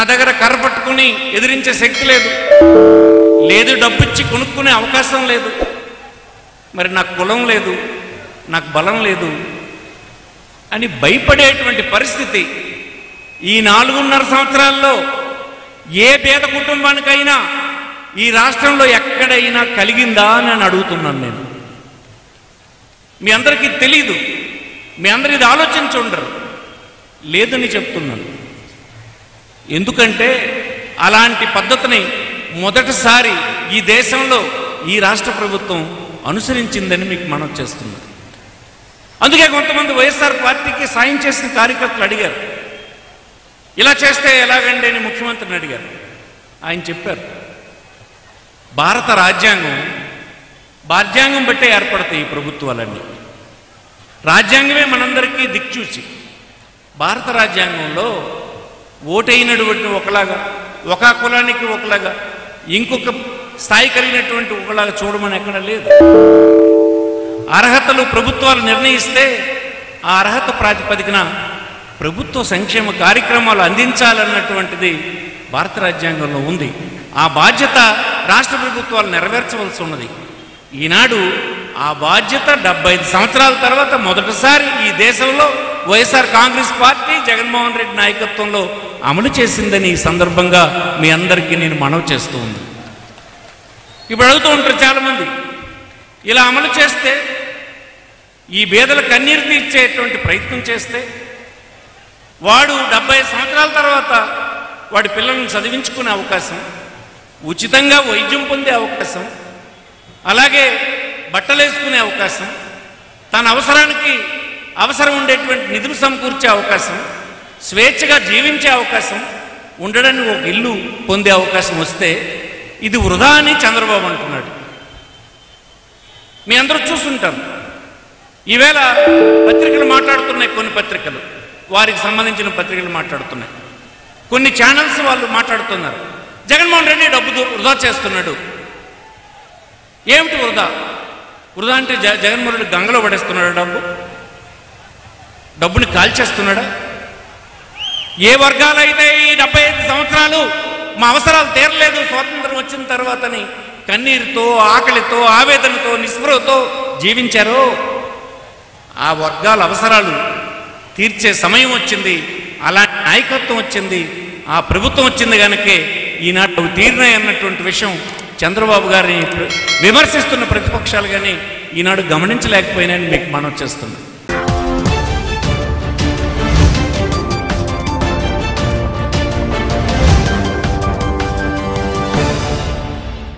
దగ్గర కర్ర పట్టుకుని ఎదిరించే శక్తి లేదు లేదు డబ్బిచ్చి కొనుక్కునే అవకాశం లేదు మరి నాకు కులం లేదు నాకు బలం లేదు అని భయపడేటువంటి పరిస్థితి ఈ నాలుగున్నర సంవత్సరాల్లో ఏ పేద కుటుంబానికైనా ఈ రాష్ట్రంలో ఎక్కడైనా కలిగిందా అని నేను అడుగుతున్నాను నేను మీ అందరికీ తెలీదు మీ అందరు ఇది ఆలోచించి ఉండరు లేదని చెప్తున్నాను ఎందుకంటే అలాంటి పద్ధతిని మొదటిసారి ఈ దేశంలో ఈ రాష్ట్ర ప్రభుత్వం అనుసరించిందని మీకు మనం చేస్తున్నాం అందుకే కొంతమంది వైఎస్ఆర్ పార్టీకి సాయం చేసిన కార్యకర్తలు అడిగారు ఇలా చేస్తే ఎలాగండి అని ముఖ్యమంత్రిని అడిగారు ఆయన చెప్పారు భారత రాజ్యాంగం రాజ్యాంగం బట్టే ఏర్పడతాయి ఈ ప్రభుత్వాలన్నీ రాజ్యాంగమే మనందరికీ దిక్చూచి భారత రాజ్యాంగంలో ఓటైనటువంటి ఒకలాగా ఒక కులానికి ఒకలాగా ఇంకొక స్థాయి కలిగినటువంటి ఒకలాగా చూడమని ఎక్కడ లేదు అర్హతలు ప్రభుత్వాలు నిర్ణయిస్తే ఆ అర్హత ప్రాతిపదికన ప్రభుత్వ సంక్షేమ కార్యక్రమాలు అందించాలన్నటువంటిది భారత రాజ్యాంగంలో ఉంది ఆ బాధ్యత రాష్ట్ర ప్రభుత్వాలు నెరవేర్చవలసి ఉన్నది ఈనాడు ఆ బాధ్యత డెబ్బై ఐదు సంవత్సరాల తర్వాత మొదటిసారి ఈ దేశంలో YSR Congress party Jaganmohan Reddy నాయకత్వంలో అమలు చేసిందని ఈ సందర్భంగా మీ అందరికీ నేను మనవి చేస్తూ ఉంది ఇప్పుడు అడుగుతూ ఉంటారు చాలామంది ఇలా అమలు చేస్తే ఈ బేదల కన్నీరు తీర్చేటువంటి ప్రయత్నం చేస్తే వాడు డెబ్బై సంవత్సరాల తర్వాత వాడి పిల్లల్ని చదివించుకునే అవకాశం ఉచితంగా వైద్యం పొందే అవకాశం అలాగే బట్టలు వేసుకునే అవకాశం తన అవసరానికి అవసరం ఉండేటువంటి నిధులు సమకూర్చే అవకాశం స్వేచ్ఛగా జీవించే అవకాశం ఉండడానికి ఒక ఇల్లు పొందే అవకాశం వస్తే ఇది వృధా అని చంద్రబాబు అంటున్నాడు మీ అందరూ చూసుంటారు ఈవేళ పత్రికలు మాట్లాడుతున్నాయి కొన్ని పత్రికలు వారికి సంబంధించిన పత్రికలు మాట్లాడుతున్నాయి కొన్ని ఛానల్స్ వాళ్ళు మాట్లాడుతున్నారు జగన్మోహన్ రెడ్డి డబ్బు దు- వృధా చేస్తున్నాడు ఏమిటి వృధా వృధా అంటే జ జగన్మోహన్ రెడ్డి గంగలో పడేస్తున్నాడు డబ్బు డబ్బుని కాల్చేస్తున్నాడా ఏ వర్గాలైతే ఈ డెబ్బై ఐదు సంవత్సరాలు మా అవసరాలు తీరలేదు స్వాతంత్రం వచ్చిన తర్వాతని కన్నీరుతో ఆకలితో ఆవేదనతో నిస్పృహతో జీవించారో ఆ వర్గాల అవసరాలు తీర్చే సమయం వచ్చింది అలాంటి నాయకత్వం వచ్చింది ఆ ప్రభుత్వం వచ్చింది కనుకే ఈనాడు అవి తీరినాయి అన్నటువంటి విషయం చంద్రబాబు గారిని ప్ర- విమర్శిస్తున్న ప్రతిపక్షాలు కానీ ఈనాడు గమనించలేకపోయినాయని మీకు మనం చేస్తున్నాం